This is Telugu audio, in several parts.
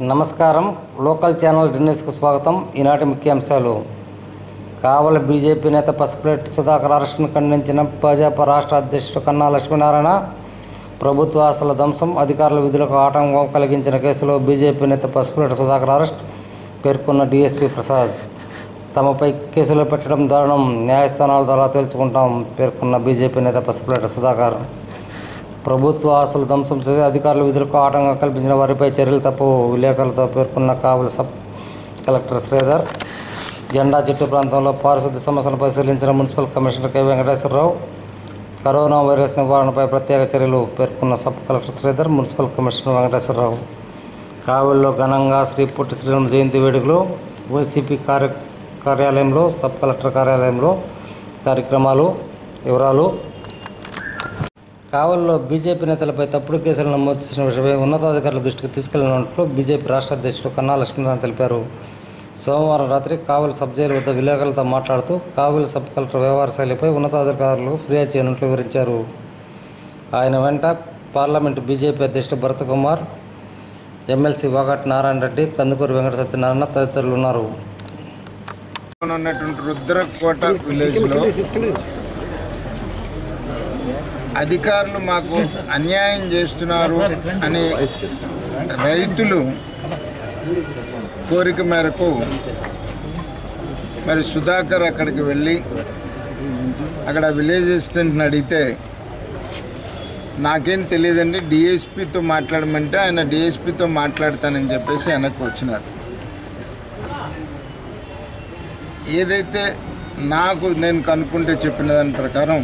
నమస్కారం లోకల్ ఛానల్ న్యూస్కు స్వాగతం ఈనాటి ముఖ్యాంశాలు కావలి బీజేపీ నేత పసుపులెట్టి సుధాకర్ అరెస్టును ఖండించిన భాజపా రాష్ట్ర అధ్యక్షుడు కన్నా లక్ష్మీనారాయణ ప్రభుత్వ ఆస్తుల ధ్వంసం అధికారుల విధులకు ఆటంకం కలిగించిన కేసులో బీజేపీ నేత పసుపులెట్టి సుధాకర్ అరెస్ట్ పేర్కొన్న డీఎస్పీ ప్రసాద్ తమపై కేసులు పెట్టడం దారుణం న్యాయస్థానాల ద్వారా తెలుసుకుంటాం పేర్కొన్న బీజేపీ నేత పసుపులెట్టి సుధాకర్ ప్రభుత్వ ఆస్తులు ధ్వంసం చేసి అధికారుల విధులకు ఆటంకం కల్పించిన వారిపై చర్యలు తప్పు విలేకరులతో పేర్కొన్న కావలి సబ్ కలెక్టర్ శ్రీధర్ జెండా చెట్టు ప్రాంతంలో పారిశుద్ధ్య సమస్యలను పరిశీలించిన municipal commissioner K Venkateswararao corona virus నివారణపై ప్రత్యేక చర్యలు పేర్కొన్న sub collector Sridhar municipal commissioner Venkateswararao కావలిలో ఘనంగా శ్రీ పొట్టి శ్రీరామ జయంతి వేడుకలు వైసీపీ కార్య కార్యాలయంలో సబ్ కలెక్టర్ కార్యాలయంలో కార్యక్రమాలు వివరాలు కావలిలో బీజేపీ నేతలపై తప్పుడు కేసులు నమోదు చేసిన విషయమై ఉన్నతాధికారుల దృష్టికి తీసుకెళ్లినట్లు బీజేపీ రాష్ట్ర అధ్యక్షుడు కన్నా లక్ష్మీనారాయణ తెలిపారు సోమవారం రాత్రి కావలి సబ్ జైలు వద్ద విలేకరులతో మాట్లాడుతూ కావలి సబ్ కలెక్టర్ వ్యవహార శైలిపై ఉన్నతాధికారులు ఫిర్యాదు చేయనున్నట్లు వివరించారు ఆయన వెంట పార్లమెంటు బీజేపీ అధ్యక్షుడు భరత్ కుమార్ ఎమ్మెల్సీ వాగట్ నారాయణ రెడ్డి కందుకూరు వెంకట సత్యనారాయణ తదితరులు ఉన్నారు ఉన్నటువంటి రుద్రకోట విలేజ్లో అధికారులు మాకు అన్యాయం చేస్తున్నారు అని రైతులు కోరిక మేరకు మరి సుధాకర్ అక్కడికి వెళ్ళి అక్కడ విలేజ్ అసిస్టెంట్ని అడిగితే నాకేం తెలియదండి డిఎస్పితో మాట్లాడమంటే ఆయన డిఎస్పితో మాట్లాడతానని చెప్పేసి వెనక్కి వచ్చినారు ఏదైతే నాకు నేను కనుక్కుంటే చెప్పిన దాని ప్రకారం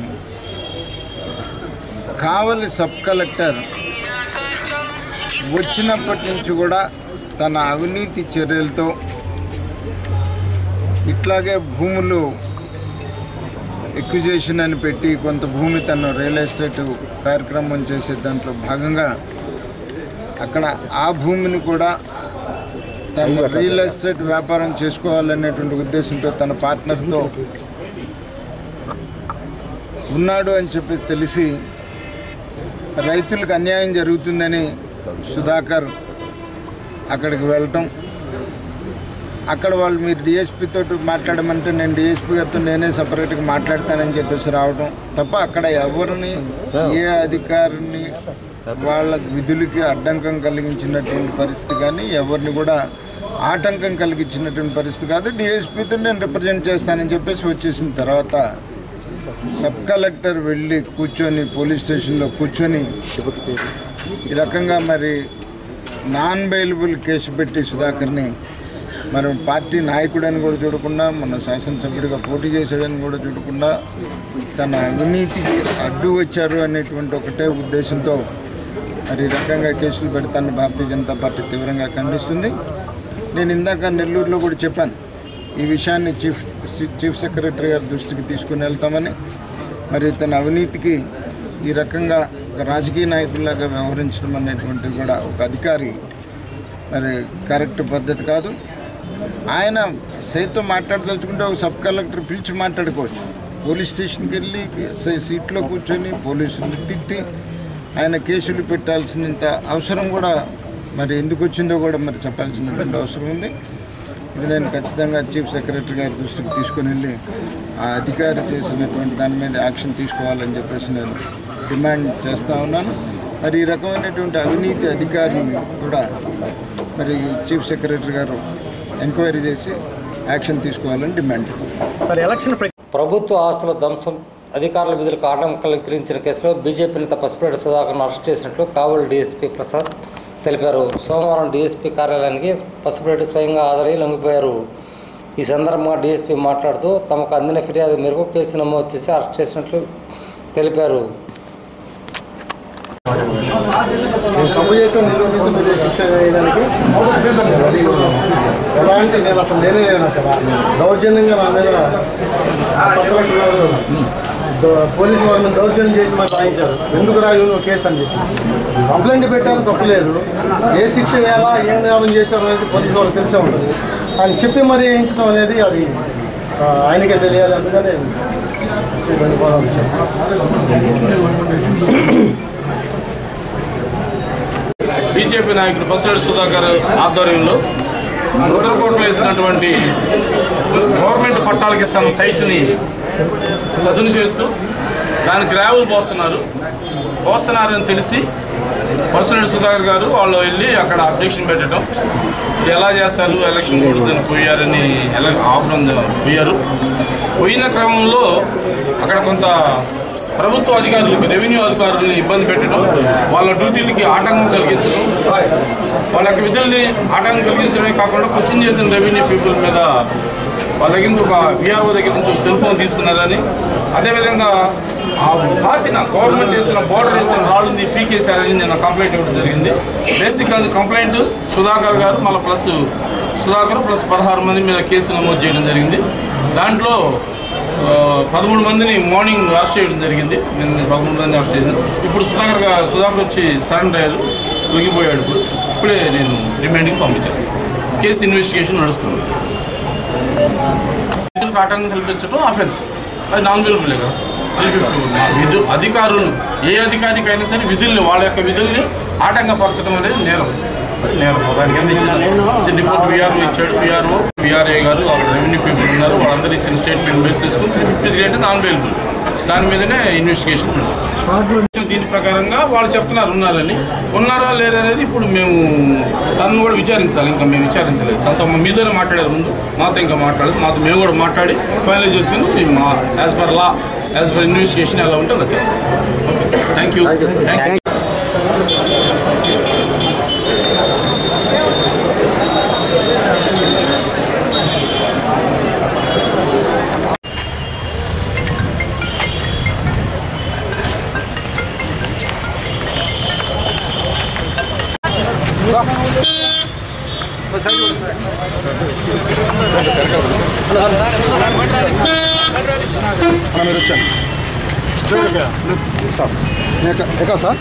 కావలి సబ్ కలెక్టర్ వచ్చినప్పటి నుంచి కూడా తన అవినీతి చర్యలతో ఇట్లాగే భూములు ఎక్విజేషన్ అని పెట్టి కొంత భూమి తను రియల్ ఎస్టేట్ కార్యక్రమం చేసే దాంట్లో భాగంగా అక్కడ ఆ భూమిని కూడా తను రియల్ ఎస్టేట్ వ్యాపారం చేసుకోవాలనేటువంటి ఉద్దేశంతో తన పార్ట్నర్తో ఉన్నాడు అని చెప్పి తెలిసి రైతులకు అన్యాయం జరుగుతుందని సుధాకర్ అక్కడికి వెళ్ళటం అక్కడ వాళ్ళు మీరు డిఎస్పీ తోటి మాట్లాడమంటే నేను డిఎస్పీ గారితో నేనే సపరేట్గా మాట్లాడతానని చెప్పేసి రావడం తప్ప అక్కడ ఎవరిని ఏ అధికారిని వాళ్ళ విధులకి అడ్డంకం కలిగించినటువంటి పరిస్థితి కానీ ఎవరిని కూడా ఆటంకం కలిగించినటువంటి పరిస్థితి కాదు డిఎస్పీతో నేను రిప్రజెంట్ చేస్తానని చెప్పేసి వచ్చేసిన తర్వాత సబ్ కలెక్టర్ వెళ్ళి కూర్చొని పోలీస్ స్టేషన్లో కూర్చొని ఈ రకంగా మరి నాన్ బెయిలబుల్ కేసు పెట్టి సుధాకర్ని మరి పార్టీ నాయకుడని కూడా చూడకుండా మన శాసనసభ్యుడిగా పోటీ చేశాడని కూడా చూడకుండా తన అవినీతికి అడ్డు వచ్చారు అనేటువంటి ఒకటే ఉద్దేశంతో మరి ఈ రకంగా కేసులు పెడతాన్ని భారతీయ జనతా పార్టీ తీవ్రంగా ఖండిస్తుంది నేను ఇందాక నెల్లూరులో కూడా చెప్పాను ఈ విషయాన్ని చీఫ్ చీఫ్ సెక్రటరీ గారి దృష్టికి తీసుకుని వెళ్తామని మరి తన అవినీతికి ఈ రకంగా ఒక రాజకీయ నాయకుల్లాగా వ్యవహరించడం అనేటువంటిది కూడా ఒక అధికారి మరి కరెక్ట్ పద్ధతి కాదు ఆయన సైతం మాట్లాడదలుచుకుంటే ఒక సబ్ కలెక్టర్ పిలిచి మాట్లాడుకోవచ్చు పోలీస్ స్టేషన్కి వెళ్ళి సీ- సీట్లో కూర్చొని పోలీసులు తిట్టి ఆయన కేసులు పెట్టాల్సినంత అవసరం కూడా మరి ఎందుకు వచ్చిందో కూడా మరి చెప్పాల్సినటువంటి అవసరం ఉంది ఇది నేను ఖచ్చితంగా చీఫ్ సెక్రటరీ గారి దృష్టికి తీసుకుని వెళ్ళి ఆ అధికారి చేసినటువంటి దాని మీద యాక్షన్ తీసుకోవాలని చెప్పేసి నేను డిమాండ్ చేస్తూ ఉన్నాను మరి ఈ రకమైనటువంటి అవినీతి అధికారిని కూడా మరి చీఫ్ సెక్రటరీ గారు ఎంక్వైరీ చేసి యాక్షన్ తీసుకోవాలని డిమాండ్ చేస్తాను సార్ ఎలక్షన్ ప్రక్రియ ప్రభుత్వ ఆస్తుల ధ్వంసం అధికారుల విధులకు ఆటంకం కలిగించిన కేసులో బీజేపీ నేత పసుపులేటి సుధాకర్ను అరెస్ట్ చేసినట్లు కావలి డీఎస్పీ ప్రసాద్ తెలిపారు సోమవారం డీఎస్పీ కార్యాలయానికి పసుపులేటి స్వయంగా హాజరై లొంగిపోయారు ఈ సందర్భంగా డీఎస్పీ మాట్లాడుతూ తమకు అందిన ఫిర్యాదు మేరకు కేసు నమోదు చేసి అరెస్ట్ చేసినట్లు తెలిపారు నేను తప్పు చేసిన నిరూపిస్తూ మీరు శిక్ష వేయడానికి ఎలాంటి నేను అసలు నేనే లేను కదా దౌర్జన్యంగా నా మీద సత్రకులు గారు ద- పోలీసు వాళ్ళని దౌర్జన్యం చేసి మాకు రాయించారు ఎందుకు రాయు నువ్వు కేసు అని చెప్పి కంప్లైంట్ పెట్టాను తప్పులేదు ఏ శిక్ష వేయాలా ఏం నేరం చేశారు అనేది పోలీసు వాళ్ళకి తెలిసే ఉంటుంది ఆయన చెప్పి మరీ వేయించడం అనేది అది ఆ, ఆయనకే తెలియాలి అందుకని వెళ్ళిపోవడం బీజేపీ బీజేపీ నాయకుడు బస్సులేడు సుధాకర్ ఆధ్వర్యంలో రుద్రకోటలో వేసినటువంటి గవర్నమెంట్ పట్టాలకు ఇస్తున్న సైట్ని చదును చేస్తూ దానికి గ్రావులు పోస్తున్నారు పోస్తున్నారని తెలిసి బస్సులేడు సుధాకర్ గారు వాళ్ళు వెళ్ళి అక్కడ అబ్జెక్షన్ పెట్టడం ఇది ఎలా చేస్తారు ఎలక్షన్ కూడదని పోయారని ఎలా ఆపడం పోయారు పోయిన క్రమంలో అక్కడ కొంత ప్రభుత్వ అధికారులకు రెవెన్యూ అధికారులని ఇబ్బంది పెట్టడం వాళ్ళ డ్యూటీలకి ఆటంకం కలిగించడం వాళ్ళ యొక్క విధుల్ని ఆటంకం కలిగించడమే కాకుండా క్వశ్చన్ చేసిన రెవెన్యూ పీపుల్ మీద వాళ్ళ దగ్గర నుంచి ఒక విఆర్ఓ దగ్గర నుంచి ఒక సెల్ ఫోన్ తీసుకున్నారని అదేవిధంగా ఆ పాతిన గవర్నమెంట్ వేసిన బోర్డర్ వేసిన రాళ్ళని పీకేశారని నేను కంప్లైంట్ ఇవ్వడం జరిగింది బేసిక్ అది కంప్లైంట్ సుధాకర్ గారు మళ్ళీ ప్లస్ సుధాకర్ ప్లస్ పదహారు మంది మీద కేసు నమోదు చేయడం జరిగింది దాంట్లో ఆ, పదమూడు మందిని మార్నింగ్ అరెస్ట్ చేయడం జరిగింది నేను పదమూడు మంది అరెస్ట్ చేశాను ఇప్పుడు సుధాకర్ గా- సుధాకర్ వచ్చి సరెండర్ అయ్యారు లొంగిపోయాడు ఇప్పుడు ఇప్పుడే నేను రిమాండింగ్ పంపించేస్తాను కేసు ఇన్వెస్టిగేషన్ నడుస్తుంది విధులకు ఆటంకం కల్పించడం అఫెన్స్ అది నాన్ విలువలే కదా త్రీ ఫిఫ్టీ విధు అధికారులు ఏ అధికారికైనా సరే విధుల్ని వాళ్ళ యొక్క విధుల్ని ఆటంకపరచడం అనేది నేరం అది నేరం దానికి ఎంత ఇచ్చిన ఇచ్చిన రిపోర్ట్ విఆర్ఓ ఇచ్చాడు విఆర్ఓ విఆర్ఏ గారు వాళ్ళ రెవెన్యూ పీపుల్ ఉన్నారు వాళ్ళందరూ ఇచ్చిన స్టేట్మెంట్ బేస్ చేసుకుని త్రీ ఫిఫ్టీ త్రీ అంటే నాన్ అవైలబుల్ దాని మీదనే ఇన్వెస్టిగేషన్ నడుస్తుంది దీని ప్రకారంగా వాళ్ళు చెప్తున్నారు ఉన్నారని ఉన్నారా లేరా అనేది ఇప్పుడు మేము తనను కూడా విచారించాలి ఇంకా మేము విచారించలేదు తనతో మీతోనే మాట్లాడారు ముందు మాతో ఇంకా మాట్లాడదు మాతో మేము కూడా మాట్లాడి ఫైనల్ చేసుకుని మేము మా as per law as per investigation ఎలా ఉంటే అలా చేస్తాం okay thank you thank you మీరు వచ్చాను సార్ నేను ఎక్కడ- ఎక్కడ సార్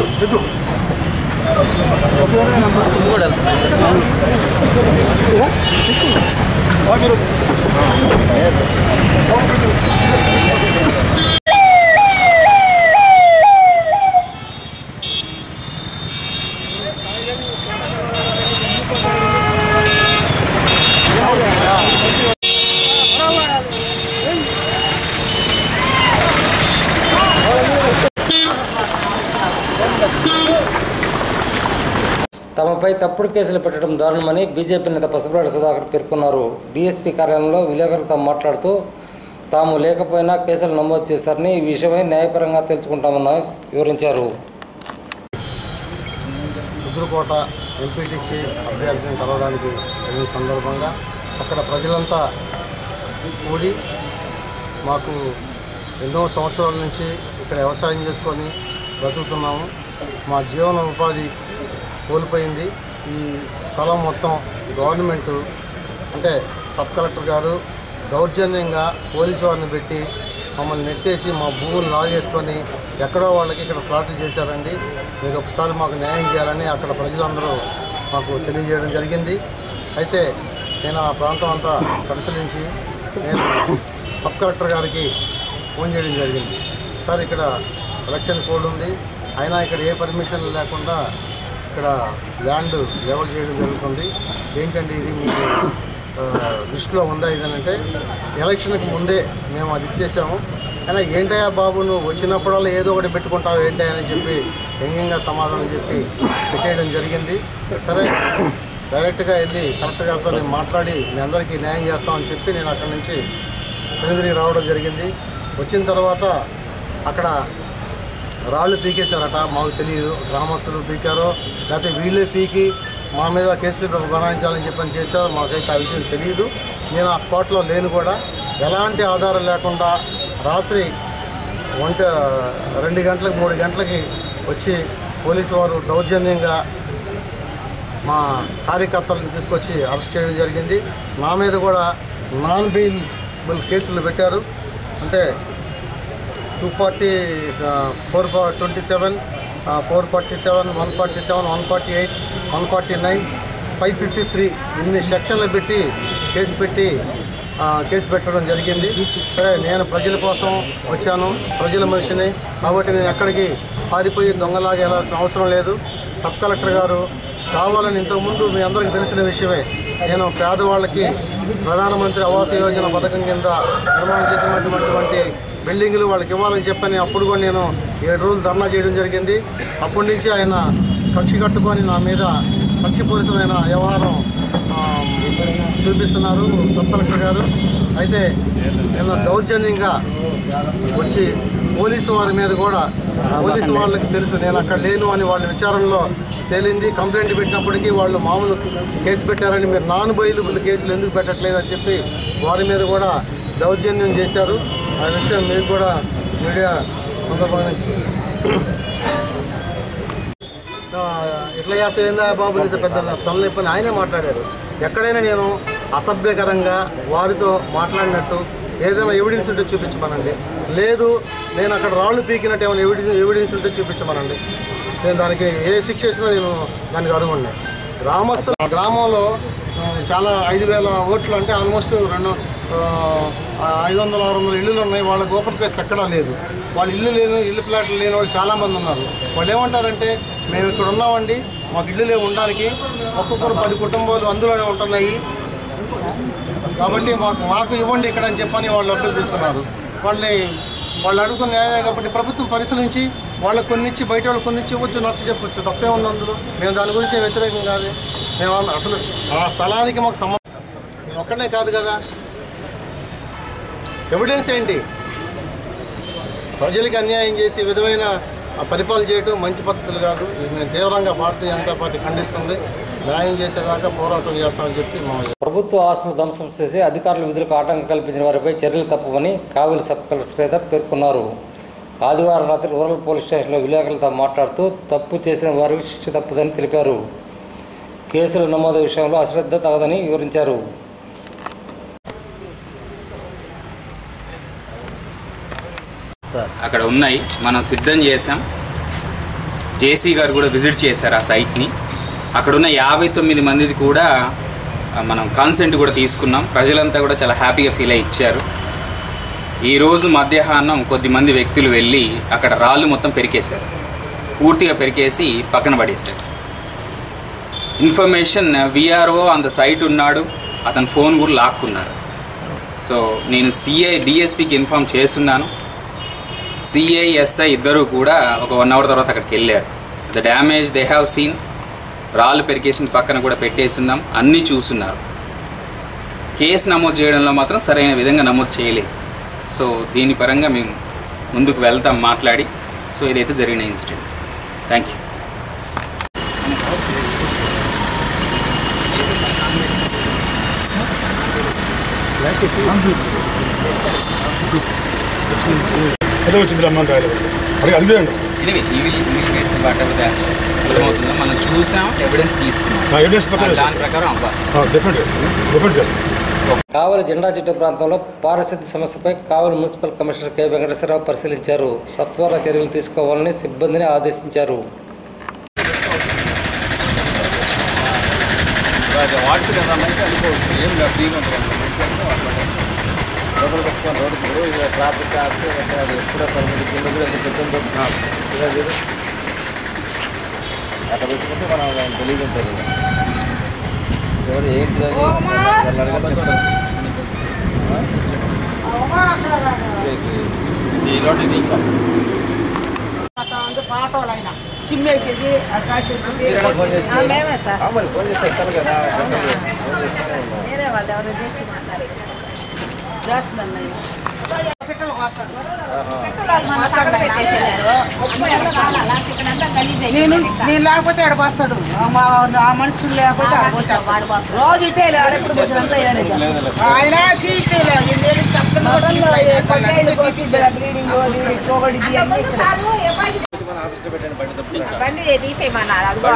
తమపై తప్పుడు కేసులు పెట్టడం దారుణమని బీజేపీ నేత పసుపురాడు సుధాకర్ పేర్కొన్నారు డీఎస్పీ కార్యాలయంలో విలేకరులతో మాట్లాడుతూ తాము లేకపోయినా కేసులు నమోదు చేశారని ఈ విషయమై న్యాయపరంగా తెలుసుకుంటామని వివరించారు రుద్రకోట ఎంపీటీసీ అభ్యర్థిని కలవడానికి వెళ్ళిన సందర్భంగా అక్కడ ప్రజలంతా కూడి మాకు ఎన్నో సంవత్సరాల నుంచి ఇక్కడ వ్యవసాయం చేసుకొని బ్రతుకుతున్నాము మా జీవన ఉపాధి కోల్పోయింది ఈ స్థలం మొత్తం గవర్నమెంట్ అంటే సబ్ కలెక్టర్ గారు దౌర్జన్యంగా పోలీసు వారిని పెట్టి మమ్మల్ని నెట్టేసి మా భూములు లాగేసుకొని ఎక్కడో వాళ్ళకి ఇక్కడ ఫ్లాట్లు చేశారండి మీరు ఒకసారి మాకు న్యాయం చేయాలని అక్కడ ప్రజలందరూ మాకు తెలియజేయడం జరిగింది అయితే నేను ఆ ప్రాంతం అంతా పరిశీలించి నేను సబ్ కలెక్టర్ గారికి ఫోన్ చేయడం జరిగింది సార్ ఇక్కడ ఎలక్షన్ కోడ్ ఉంది అయినా ఇక్కడ ఏ పర్మిషన్ లేకుండా ఇక్కడ ల్యాండ్ లెవెల్ చేయడం జరుగుతుంది ఏంటంటే ఇది మీకు ఆ, దృష్టిలో ఉందా ఇదనంటే ఎలక్షన్కి ముందే మేము అది ఇచ్చేసాము అయినా ఏంటయ్యా బాబు నువ్వు వచ్చినప్పుడల్లా ఏదో ఒకటి పెట్టుకుంటావు ఏంటయ్యా అని చెప్పి వ్యంగ్యంగా సమాధానం చెప్పి పెట్టేయడం జరిగింది సరే డైరెక్ట్గా వెళ్ళి కలెక్టర్ గారితో నేను మాట్లాడి మీ అందరికీ న్యాయం చేస్తామని చెప్పి నేను అక్కడి నుంచి వెనుదిరిగి రావడం జరిగింది వచ్చిన తర్వాత అక్కడ రాళ్ళు పీకేశారట మాకు తెలియదు గ్రామస్తులు పీకారో లేకపోతే వీళ్ళే పీకి మా మీద కేసులు బనాయించాలని చెప్పని చేశారు మాకైతే ఆ విషయం తెలియదు నేను ఆ స్పాట్లో లేను కూడా ఎలాంటి ఆధారం లేకుండా రాత్రి ఒంట రెండు గంటలకు మూడు గంటలకి వచ్చి పోలీసు వారు దౌర్జన్యంగా మా కార్యకర్తలను తీసుకొచ్చి అరెస్ట్ చేయడం జరిగింది నా మీద కూడా నాన్ బెయిల్ కేసులు పెట్టారు అంటే two forty four twenty seven four forty seven one forty seven one forty eight one forty nine five fifty three ఇన్ని సెక్షన్లు పెట్టి కేసు పెట్టి ఆ, కేసు పెట్టడం జరిగింది సరే నేను ప్రజల కోసం వచ్చాను ప్రజల మనిషిని కాబట్టి నేను ఎక్కడికి పారిపోయి దొంగలాగా వెళ్ళాల్సిన అవసరం లేదు సబ్ కలెక్టర్ గారు కావాలని ఇంతకుముందు మీ అందరికీ తెలిసిన విషయమే నేను పేదవాళ్ళకి ప్రధానమంత్రి ఆవాస్ యోజన పథకం కింద నిర్మాణం చేసినటువంటి బిల్డింగులు వాళ్ళకి ఇవ్వాలని చెప్పని అప్పుడు కూడా నేను ఏడు రోజులు ధర్నా చేయడం జరిగింది అప్పటి నుంచి ఆయన కక్షి కట్టుకొని నా మీద కక్షిపూరితమైన వ్యవహారం ఆ, చూపిస్తున్నారు సబ్ కలెక్టర్ గారు అయితే నిన్న దౌర్జన్యంగా వచ్చి పోలీసు వారి మీద కూడా పోలీసు వాళ్ళకి తెలుసు నేను అక్కడ లేను అని వాళ్ళ విచారణలో తేలింది కంప్లైంట్ పెట్టినప్పటికీ వాళ్ళు మామూలు కేసు పెట్టారని మీరు నాన్ బెయిలబుల్ కేసులు ఎందుకు పెట్టట్లేదు అని చెప్పి వారి మీద కూడా దౌర్జన్యం చేశారు ఆ విషయం మీరు కూడా మీడియా సందర్భంగా ఆ, ఇట్లా చేస్తే ఏందా బాబు నీతో పెద్ద తలనొప్పి అని ఆయనే మాట్లాడారు ఎక్కడైనా నేను అసభ్యకరంగా వారితో మాట్లాడినట్టు ఏదైనా ఎవిడెన్స్ ఉంటే చూపించమనండి లేదు నేను అక్కడ రాళ్ళు పీకినట్టు ఏమైనా ఎవిడెన్స్ ఎవిడెన్స్ ఉంటే చూపించమనండి నేను దానికి ఏ శిక్ష ఇచ్చినా నేను దానికి అరుగుండే గ్రామస్తులు ఆ గ్రామంలో ఆ, చాలా ఐదు వేల ఓట్లు అంటే ఆల్మోస్ట్ రెండు ఆ, ఐదు వందల ఆరు వందల ఇల్లులు ఉన్నాయి వాళ్ళకి ఓపెన్ ప్లేస్ ఎక్కడా లేదు వాళ్ళు ఇల్లు లేని ఇల్లు ప్లాట్లు లేని వాళ్ళు చాలామంది ఉన్నారు వాళ్ళు ఏమంటారంటే మేము ఇక్కడ ఉన్నామండి మాకు ఇల్లు లేవు ఉండడానికి ఒక్కొక్కరు పది కుటుంబాలు అందులోనే ఉంటున్నాయి కాబట్టి మాకు మాకు ఇవ్వండి ఇక్కడ అని చెప్పని వాళ్ళు అభ్యర్థిస్తున్నారు వాళ్ళని వాళ్ళు అడుగుతున్న న్యాయమే కాబట్టి ప్రభుత్వం పరిశీలించి వాళ్ళకి కొన్ని ఇచ్చి బయట వాళ్ళకి కొన్ని ఇచ్చి ఇవ్వచ్చు నచ్చ చెప్పొచ్చు తప్పే ఉంది అందులో మేము దాని గురించి వ్యతిరేకం కాదు మేము అన్న- అసలు ఆ స్థలానికి మాకు సంబంధం నేను ఒక్కనే కాదు కదా ఎవిడెన్స్ ఏంటి ప్రజలకు అన్యాయం చేసి ఈ విధమైన ఆ పరిపాలన చేయడం మంచి పద్ధతులు కాదు ఇది నేను తీవ్రంగా భారతీయ జనతా పార్టీ ఖండిస్తుంది న్యాయం చేసేదాకా పోరాటం చేస్తామని చెప్పి మా ప్రభుత్వ ఆస్తులు ధ్వంసం చేసి అధికారుల విధులకు ఆటంకం కల్పించిన వారిపై చర్యలు తప్పవని కావిలి సబ్ కలెక్టర్ శ్రీధర్ పేర్కొన్నారు ఆదివారం రాత్రి రూరల్ పోలీస్ స్టేషన్లో విలేకరులతో మాట్లాడుతూ తప్పు చేసిన వారికి శిక్ష తప్పదని తెలిపారు కేసుల నమోదు విషయంలో అశ్రద్ధ తగదని వివరించారు అక్కడ ఉన్నాయి మనం సిద్ధం చేసాం జేసీ గారు కూడా విజిట్ చేశారు ఆ సైట్ని అక్కడ ఉన్న యాభై తొమ్మిది మందిది కూడా ఆ, మనం కాన్సెంట్ కూడా తీసుకున్నాం ప్రజలంతా కూడా చాలా హ్యాపీగా ఫీల్ అయ్యి ఇచ్చారు ఈరోజు మధ్యాహ్నం కొద్దిమంది వ్యక్తులు వెళ్ళి అక్కడ రాళ్ళు మొత్తం పెరికేశారు పూర్తిగా పెరికేసి పక్కన పడేశారు information VRO on the site ఉన్నాడు అతని ఫోన్ కూడా లాక్కున్నారు సో నేను సిఐ డిఎస్పికి ఇన్ఫామ్ చేస్తున్నాను సిఐ ఎస్ఐ ఇద్దరు కూడా ఒక వన్ అవర్ తర్వాత అక్కడికి వెళ్ళారు the damage they have seen రాళ్ళు పెరికేసిన పక్కన కూడా పెట్టేస్తున్నాం అన్నీ చూస్తున్నారు కేసు నమోదు చేయడంలో మాత్రం సరైన విధంగా నమోదు చేయలేదు సో దీని పరంగా మేము ముందుకు వెళ్తాం మాట్లాడి సో ఇదైతే జరిగిన ఇన్సిడెంట్ థ్యాంక్ యూ అదే వచ్చింది రమ్మని రాయలేదు అడిగి అడిగాడు anyway we will we will get whatever the అర్థమవుతుందో మనం చూసాం ఎవిడెన్స్ తీసుకున్నాం ఎవిడెన్స్ ప్రకారం దాని ప్రకారం అవ్వ డిఫరెంట్ డిఫరెంట్ చేస్తాం కావలి జెండా చెట్టు ప్రాంతంలో పారిశుద్ధ్య సమస్యపై Kavali municipal commissioner K Venkateswararao పరిశీలించారు సత్వర చర్యలు తీసుకోవాలని సిబ్బందిని ఆదేశించారు ಒಂದು ಪಾಠವಲ್ಲ ಚಿಮ್ಮೆ ಐತಿದಿ మేమే సార్ వేరే వాళ్ళు ఎవరు తెచ్చి మాట్లాడి చేస్తుందండి పిట్టలు కోస్తారు నేను నేను లేకపోతే ఆడ పోస్తాడు మా ఆ మనుషులు లేకపోతే ఆడ పోసేస్తాడు రోజు ఇటే ఆడ ఎప్పుడు పోసినంతా ఆయన తీసేలే ఎన్నేళ్ళు చెప్తున్నా బండి తీసేయమన్నారు అదిగో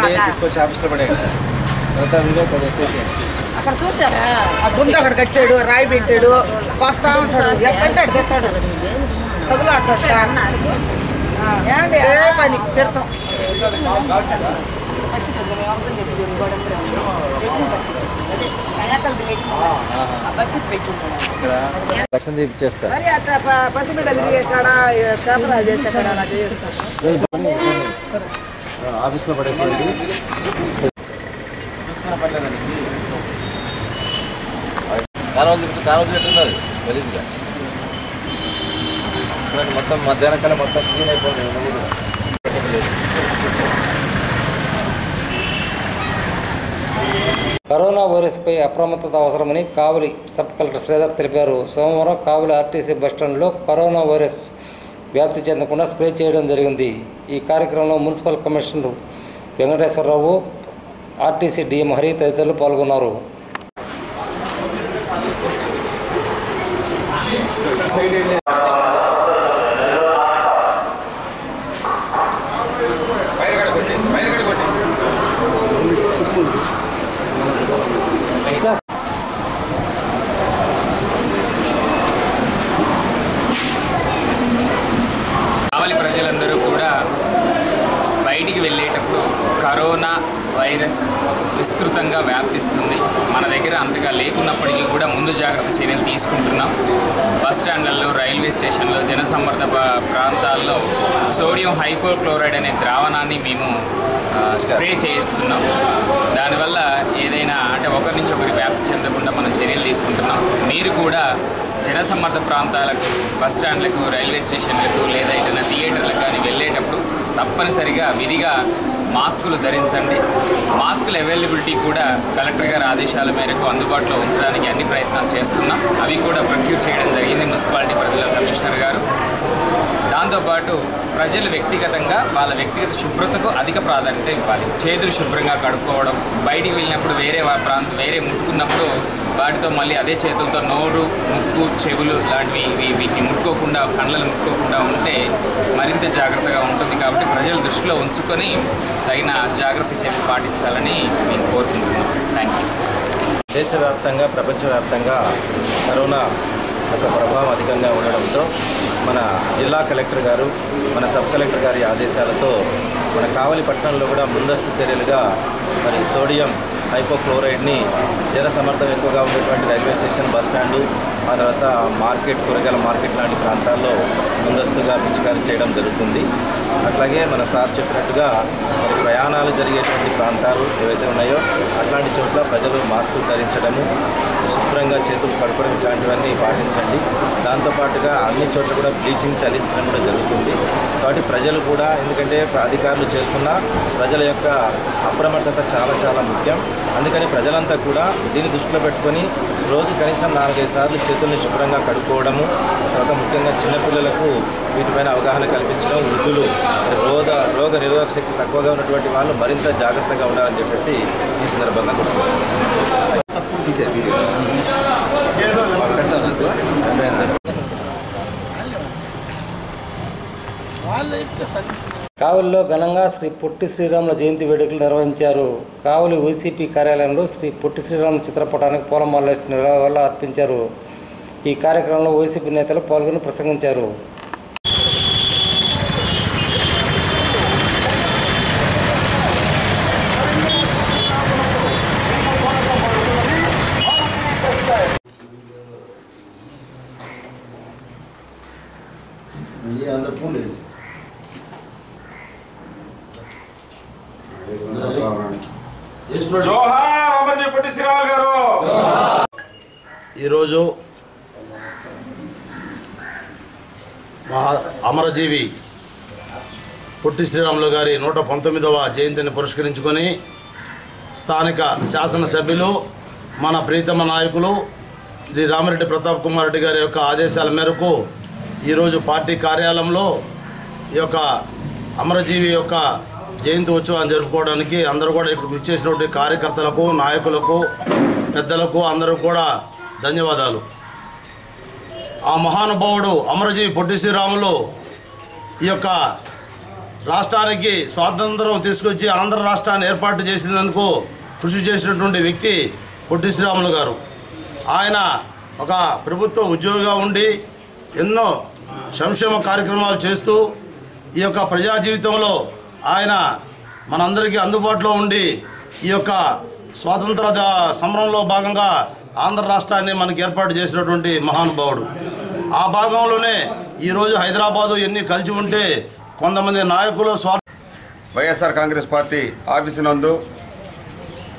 అక్కడ చూసారా ఆ గుంత అక్కడ కట్టాడు రాయి పెట్టాడు కోస్తా ఉంటాడు ఎక్కడంటే అక్కడ తెస్తాడు తగులాడతాడు సార్ ఆ, ఏ పని తిడతాం లక్షణ తీపిచ్చేస్తా మరి అట్లా ప- పసిబిడ్డలు తిరిగే కాడ కాపలా చేసే కాడ అలా చేయరు సార్ ఆఫీస్లో పడేసేయండి పట్టించుకునే పని లేదండి కాలువలు తిరుగుతూ కాలువలు పెట్టున్నది గలీజ్గా చూడండి, మొత్తం మధ్యాహ్నం కల్లా మొత్తం క్లీన్ అయిపోయింది ఉన్నది కూడా. పెట్టలేదు. కరోనా వైరస్పై అప్రమత్తత అవసరమని కావలి సబ్ కలెక్టర్ శ్రీధర్ తెలిపారు సోమవారం కావలి ఆర్టీసీ బస్టాండ్లో కరోనా వైరస్ వ్యాప్తి చెందకుండా స్ప్రే చేయడం జరిగింది ఈ కార్యక్రమంలో municipal commissioner Venkateswararao RTC DM Hari తదితరులు పాల్గొన్నారు కావలి ప్రజలందరూ కూడా బయటికి వెళ్ళేటప్పుడు కరోనా వైరస్ విస్తృతంగా వ్యాపిస్తుంది మన దగ్గర అంతగా లేకున్నప్పటికీ కూడా ముందు జాగ్రత్త చర్యలు తీసుకుంటున్నాం బస్ స్టాండ్లలో రైల్వే స్టేషన్లో జనసమ్మర్ద ప- ప్రాంతాల్లో సోడియం హైపోక్లోరైడ్ అనే ద్రావణాన్ని మేము ఆ, స్ప్రే చేయిస్తున్నాం దానివల్ల ఏదైనా అంటే ఒకరి నుంచి ఒకరికి వ్యాప్తి చెందకుండా మనం చర్యలు తీసుకుంటున్నాం మీరు కూడా జనసమ్మర్ద ప్రాంతాలకు బస్ స్టాండ్లకు రైల్వే స్టేషన్లకు లేదా ఏదైనా థియేటర్లకు కానీ వెళ్ళేటప్పుడు తప్పనిసరిగా విధిగా మాస్కులు ధరించండి మాస్కుల అవైలబిలిటీ కూడా కలెక్టర్ గారి ఆదేశాల మేరకు అందుబాటులో ఉంచడానికి అన్ని ప్రయత్నాలు చేస్తున్నాం అవి కూడా ప్రొక్యూర్ చేయడం జరిగింది మున్సిపాలిటీ పరిధిలో కమిషనర్ గారు దాంతోపాటు ప్రజలు వ్యక్తిగతంగా వాళ్ళ వ్యక్తిగత శుభ్రతకు అధిక ప్రాధాన్యత ఇవ్వాలి చేతులు శుభ్రంగా కడుక్కోవడం బయటికి వెళ్ళినప్పుడు వేరే వా- ప్రాంతం వేరే ముట్టుకున్నప్పుడు వాటితో మళ్ళీ అదే చేతులతో నోరు ముక్కు చెవులు లాంటివి ఇవి- వీటిని ముట్టుకోకుండా కళ్ళను ముట్టుకోకుండా ఉంటే మరింత జాగ్రత్తగా ఉంటుంది కాబట్టి ప్రజలు దృష్టిలో ఉంచుకొని తగిన జాగ్రత్త చర్యలు పాటించాలని మేము కోరుకుంటున్నాం థ్యాంక్ యూ దేశవ్యాప్తంగా ప్రపంచవ్యాప్తంగా కరోనా యొక్క ప్రభావం అధికంగా ఉండడంతో మన జిల్లా కలెక్టర్ గారు మన సబ్ కలెక్టర్ గారి ఆదేశాలతో మన కావలి పట్టణంలో కూడా ముందస్తు చర్యలుగా మరి సోడియం హైపోక్లోరైడ్ని జన సమర్థం ఎక్కువగా ఉండేటువంటి రైల్వే స్టేషన్ బస్ స్టాండు ఆ తర్వాత మార్కెట్ కూరగాయల మార్కెట్ లాంటి ప్రాంతాల్లో ముందస్తుగా పిచికారీ చేయడం జరుగుతుంది అట్లాగే మన సార్ చెప్పినట్టుగా మరి ప్రయాణాలు జరిగేటువంటి ప్రాంతాలు ఏవైతే ఉన్నాయో అట్లాంటి చోట్ల ప్రజలు మాస్కులు ధరించడము శుభ్రంగా చేతులు కడుకోవడం ఇట్లాంటివన్నీ పాటించండి దాంతోపాటుగా అన్ని చోట్ల కూడా బ్లీచింగ్ చలించడం కూడా జరుగుతుంది కాబట్టి ప్రజలు కూడా ఎందుకంటే అధికారులు చేస్తున్న ప్రజల యొక్క అప్రమత్తత చాలా చాలా ముఖ్యం అందుకని ప్రజలంతా కూడా దీన్ని దృష్టిలో పెట్టుకొని రోజు కనీసం నాలుగైదు సార్లు చేతుల్ని శుభ్రంగా కడుక్కోవడము తర్వాత ముఖ్యంగా చిన్నపిల్లలకు వీటిపైన అవగాహన కల్పించడం వృద్ధులు రోగ రోగ నిరోధక శక్తి తక్కువగా ఉన్నటువంటి వాళ్ళు మరింత జాగ్రత్తగా ఉండాలని చెప్పేసి ఈ సందర్భంగా గుర్తు చేస్తున్నాను కావలిలో ఘనంగా శ్రీ పొట్టి శ్రీరాముల జయంతి వేడుకలు నిర్వహించారు కావలి వైసీపీ కార్యాలయంలో శ్రీ పొట్టి శ్రీరాముల చిత్రపటానికి పూలమాలేసి నివాళులు అర్పించారు ఈ కార్యక్రమంలో వైసీపీ నేతలు పాల్గొని ప్రసంగించారు అందరు పూండి జోహార్ అమర్జీ పొట్టి శ్రీరాములు గారు ఈరోజు మా అమరజీవి పొట్టి శ్రీరాములు గారి నూట పంతొమ్మిదవ జయంతిని పురస్కరించుకొని స్థానిక శాసనసభ్యులు మన ప్రీతమ నాయకులు శ్రీ రామిరెడ్డి ప్రతాప్ కుమార్ రెడ్డి గారి యొక్క ఆదేశాల మేరకు ఈరోజు పార్టీ కార్యాలయంలో ఈ యొక్క అమరజీవి యొక్క జయంతి ఉత్సవాన్ని జరుపుకోవడానికి అందరూ కూడా ఇక్కడికి వచ్చేసినటువంటి కార్యకర్తలకు నాయకులకు పెద్దలకు అందరూ కూడా ధన్యవాదాలు ఆ మహానుభావుడు అమరజీవి పొట్టి శ్రీరాములు ఈ యొక్క రాష్ట్రానికి స్వాతంత్రం తీసుకొచ్చి ఆంధ్ర రాష్ట్రాన్ని ఏర్పాటు చేసినందుకు కృషి చేసినటువంటి వ్యక్తి పొట్టి శ్రీరాములు గారు ఆయన ఒక ప్రభుత్వ ఉద్యోగిగా ఉండి ఎన్నో సంక్షేమ కార్యక్రమాలు చేస్తూ ఈ యొక్క ప్రజా జీవితంలో ఆయన మనందరికీ అందుబాటులో ఉండి ఈ యొక్క స్వాతంత్ర ద- సమరంలో భాగంగా ఆంధ్ర రాష్ట్రాన్ని మనకి ఏర్పాటు చేసినటువంటి మహానుభావుడు ఆ భాగంలోనే ఈరోజు హైదరాబాదు ఎన్ని కలిసి ఉంటే కొంతమంది నాయకులు స్వా వైఎస్ఆర్ కాంగ్రెస్ పార్టీ ఆఫీసు నందు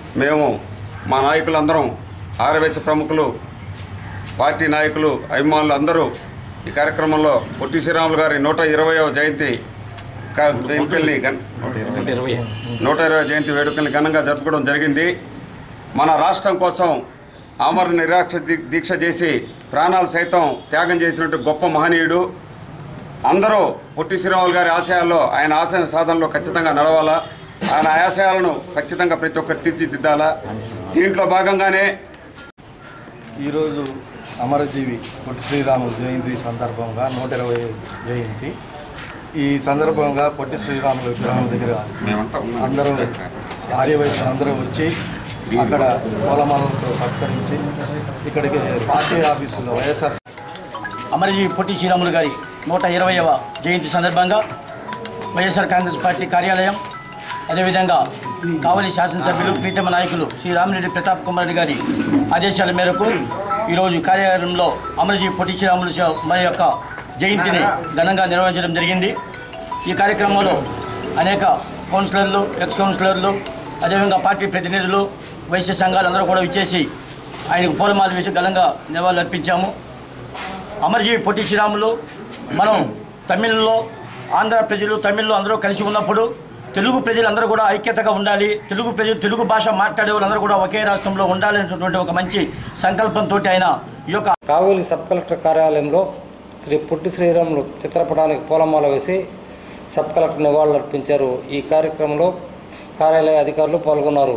మేము మా నాయకులందరం ఆరవేశ ప్రముఖులు పార్టీ నాయకులు అభిమానులు అందరూ ఈ కార్యక్రమంలో పొట్టి శ్రీరాములు గారి నూట ఇరవయవ జయంతి క- వేడుకల్ని గన్- నూట ఇరవై జయంతి వేడుకల్ని ఘనంగా జరుపుకోవడం జరిగింది మన రాష్ట్రం కోసం అమర నిరాక్ష దీ- దీక్ష చేసి ప్రాణాలు సైతం త్యాగం చేసినట్టు గొప్ప మహనీయుడు అందరూ పొట్టి శ్రీరాములు గారి ఆశయాల్లో ఆయన ఆశయ సాధనలో ఖచ్చితంగా నడవాలా ఆయన ఆశయాలను ఖచ్చితంగా ప్రతి ఒక్కరు తీర్చిదిద్దాలా దీంట్లో భాగంగానే ఈరోజు అమరజీవి పొట్టి శ్రీరాములు జయంతి సందర్భంగా నూట ఇరవై జయంతి ఈ సందర్భంగా పొట్టి శ్రీరాములు విగ్రహం దగ్గర అందరూ ఆర్యవయసులు అందరూ వచ్చి అక్కడ పూలమాలలతో సత్కరించి ఇక్కడికి పార్టీ ఆఫీసులో వైఎస్ఆర్ అమరజీ పొట్టి శ్రీరాములు గారి నూట ఇరవైవ జయంతి సందర్భంగా వైఎస్ఆర్ కాంగ్రెస్ పార్టీ కార్యాలయం అదేవిధంగా కావలి శాసనసభ్యులు ప్రీతమ నాయకులు శ్రీ రామిరెడ్డి ప్రతాప్ కుమార్ రెడ్డి గారి ఆదేశాల మేరకు ఈరోజు కార్యాలయంలో అమరజీ పొట్టి శ్రీరాములు శ- మరి యొక్క జయంతిని ఘనంగా నిర్వహించడం జరిగింది ఈ కార్యక్రమంలో అనేక కౌన్సిలర్లు ఎక్స్ కౌన్సిలర్లు అదేవిధంగా పార్టీ ప్రతినిధులు వైశ్య సంఘాలు అందరూ కూడా విచ్చేసి ఆయనకు పూలమాల వేసి ఘనంగా నివాళులు అర్పించాము అమర్జీ పొట్టి శ్రీరాములు మనం తమిళ్లో ఆంధ్ర ప్రజలు తమిళ్లో అందరూ కలిసి ఉన్నప్పుడు తెలుగు ప్రజలందరూ కూడా ఐక్యతగా ఉండాలి తెలుగు ప్రజలు తెలుగు భాష మాట్లాడే వాళ్ళందరూ కూడా ఒకే రాష్ట్రంలో ఉండాలనేటువంటి ఒక మంచి సంకల్పంతో ఆయన ఈ యొక్క కావేలి సబ్ కలెక్టర్ కార్యాలయంలో శ్రీ పొట్టి శ్రీరాములు చిత్రపటానికి పూలమాల వేసి సబ్ కలెక్టర్ నివాళులర్పించారు ఈ కార్యక్రమంలో కార్యాలయ అధికారులు పాల్గొన్నారు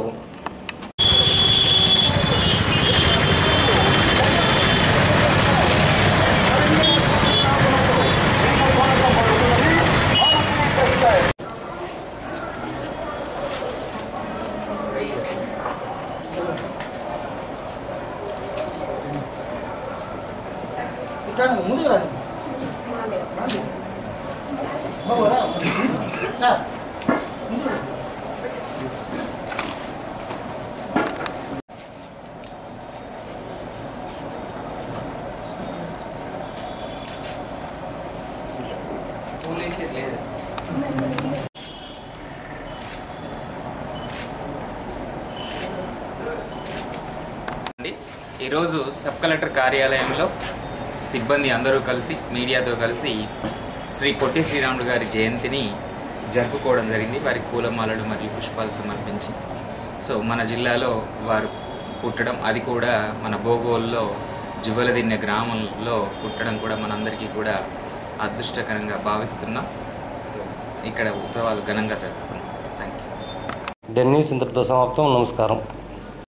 ముందుకు రండి సార్ అండి ఈరోజు సబ్ కలెక్టర్ కార్యాలయంలో సిబ్బంది అందరూ కలిసి మీడియాతో కలిసి శ్రీ పొట్టి శ్రీరాములు గారి జయంతిని జరుపుకోవడం జరిగింది వారికి పూలమాలలు మరియు పుష్పాలు సమర్పించి సో మన జిల్లాలో వారు పుట్టడం అది కూడా మన భోగోల్లో జువలదిన్నె గ్రామంలో పుట్టడం కూడా మనందరికీ కూడా అదృష్టకరంగా భావిస్తున్నాం సో ఇక్కడ ఉత్సవాలు ఘనంగా జరుపుకున్నాం థ్యాంక్ యూ డెన్ న్యూస్ ఇంతటితో సమాప్తం నమస్కారం